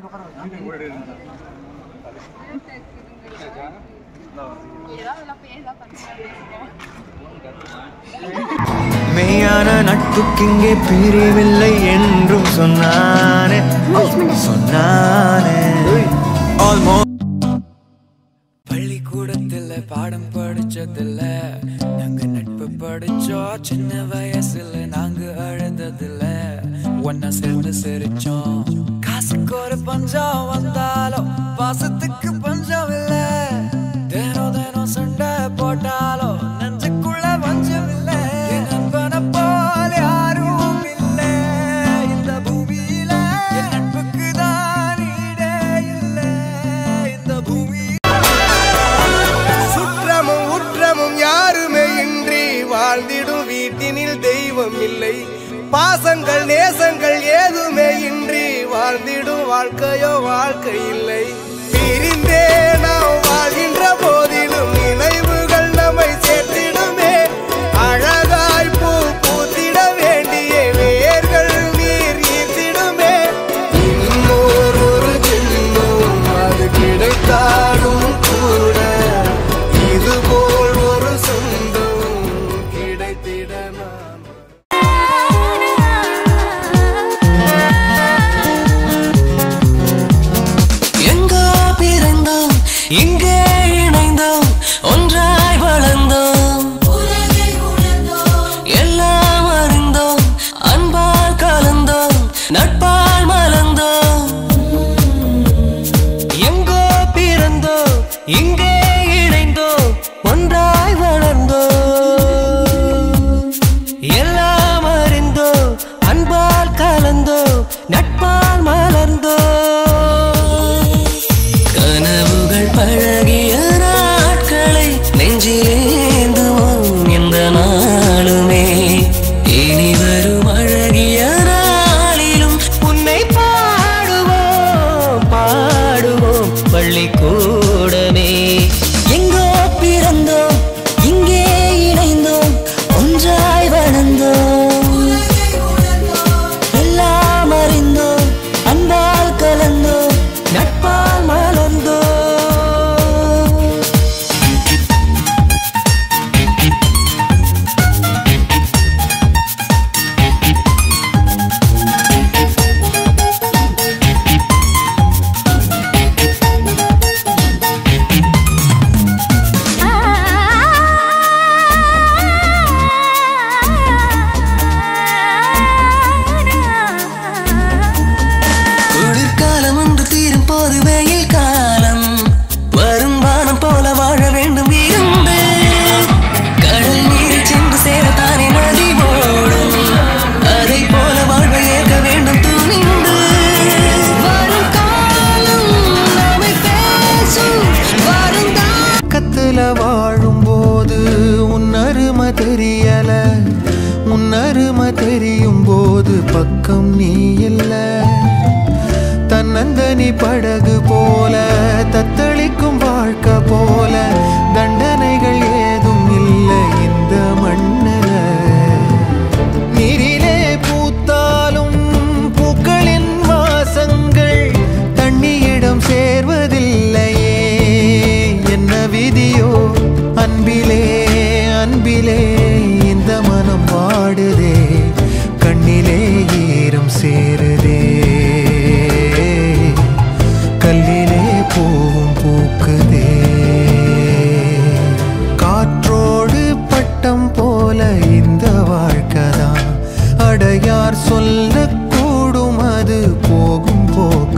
மெய்யான நட்புக்கிங்கே பிரிவில்லை என்றும் சொன்னானே சொன்னானே ஆல்மோ பள்ளிக்கூடத்துல பாடம் படிச்சதில்ல நாங்க நட்பு படிச்சோம் சின்ன வயசுல நாங்க அழுததில்ல ஒன்னா சேர்ந்து சிரிச்சோம் காசுக்கு ஒரு பஞ்சம் வந்தாலும் பாசத்துக்கு பஞ்சம் இல்ல தினம் தினம் சண்டை போட்டாலும் நெஞ்சுக்குள்ள பஞ்சம் இல்ல என் நண்பனை போல யாரும் இல்ல இந்த பூமியில என் நட்புக்கு தான் ஈடே இல்ல இந்த பூமி சுற்றமும் உற்றமும் யாருமே இன்றி வாழ்ந்திடும் வீட்டினில் தெய்வம் இல்லை பாசங்கள் நேசங்கள் ஏதுமே இன்றி வாழ்ந்திடும் வாழ்க்கையோ வாழ்க்கை இல்லை பிரிந்தே நாம் வாழ்கின்ற போதிலும் நினைவுகள் நம்மை சேர்த்திடுமே அழகாய் பூ பூத்திட வேண்டிய வேர்கள் நீர் ஈர்த்திடுமே இன்னொரு ஒரு ஜென்மம் அது கிடைத்தாலும் கூட இதுபோல் ஒரு சொந்தம் கிடைத்திட நான் எங்கோ பிறந்தோம் இங்கே இணைந்தோம் ஒன்றாய் வளர்ந்தோம் எல்லாம் அறிந்தோம் அன்பால் கலந்தோம் நட்பால் மலர்ந்தோம் எங்கோ பிறந்தோம் இங்கே இணைந்தோம் ஒன்றாய் வளர்ந்தோம் எல்லாம் அறிந்தோம் அன்பால் கலந்தோம் நட்பால் மலர்ந்தோம் கனவுகள் பழகிய நாட்களை நெஞ்சிலேந்துவோம் எந்த நாளுமே இனி வரும் அழகிய நாளிலும் உன்னை பாடுவோம் பாடுவோம் பள்ளிக்கூடமே எங்கோ பிறந்தோம் இங்கே இணைந்தோம் ஒன்றாய் வளர்ந்தோம் எல்லாம் அறிந்தோம் அன்பால் கலந்தோம் நட்பால் மலர்ந்தோம் குளிர்காலம் ஒன்று தீரும் போது வெயில் காலம் வரும் வானம் போல வாழ வேண்டும் இருந்து கடல் நீரில் சென்று சேரத்தானே நதி ஓடும் அதை போல வாழ்வை ஏற்க வேண்டும் துணிந்து வரும் காலம் நம்மை பேசும் வரும் பக்கத்துல வாழும்போது உன் அருமை தெரியல உன் அருமை தெரியும் போது பக்கம் நீ இல்ல தன்னந்தனி படகு போல தத்தளிக்கும் வாழ்க்கை போல தண்டனைகள் ஏதும் இல்லை இந்த மண்ணில நீரிலே பூத்தாலும் பூக்களின் வாசங்கள் தண்ணியிடம் சேர்வதில்லையே என்ன விதியோ அன்பிலே அன்பிலே இந்த மனம் வாடுதே கண்ணிலே ஈரம் சேருதே கல்லிலே பூவும் பூக்குதே காற்றோடு பட்டம் போல இந்த வாழ்க்கைதான் அடையார் சொல்லக்கூடும் அது போகும் போக்கு